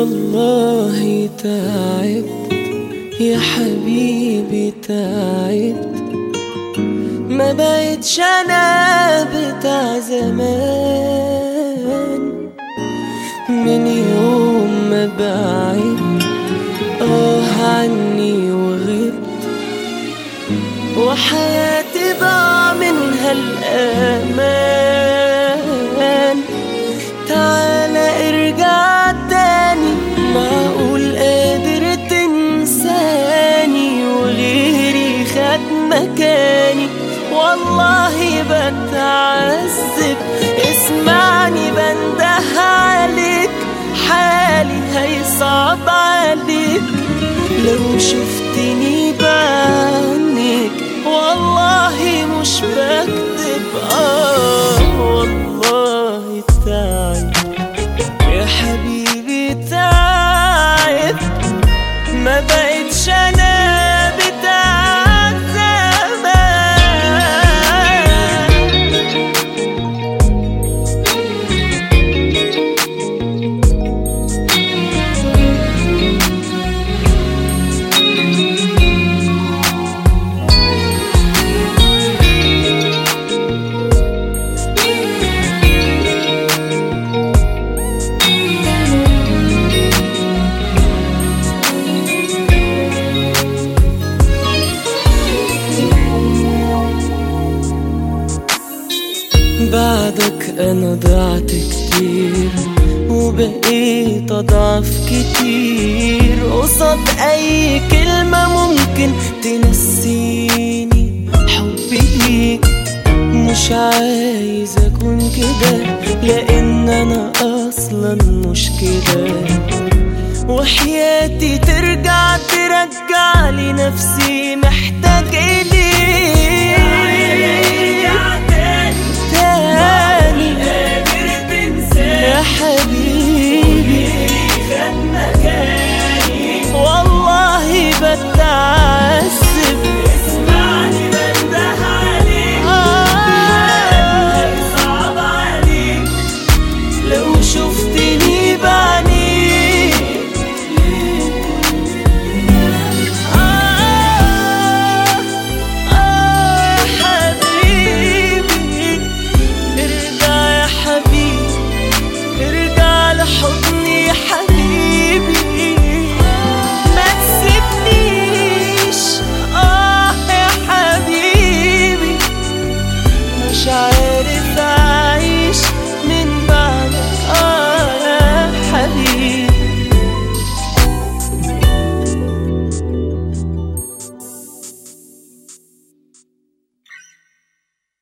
والله تعبت يا حبيبي تعبت ما بقتش انا بتاع زمان من يوم ما بعدت اه عني وغبت وحياتي ضاع منها الأمان تعالى ارجع تاني معقول قادر تنساني وغيري خد مكاني والله بتعذب اسمعني بنده عليك حالي هيصعب عليك لو شفتني بعينيك والله مش بكذب اه والله تعب يا حبيبي تعب ما بقتش انا بتاع زمان بعدك انا ضعت كتير وبقيت اضعف كتير قصاد اي كلمة ممكن تنسيني حبي ليك مش عايز اكون كده لان انا اصلا مش كده وحياتي ترجع ترجع لي نفسي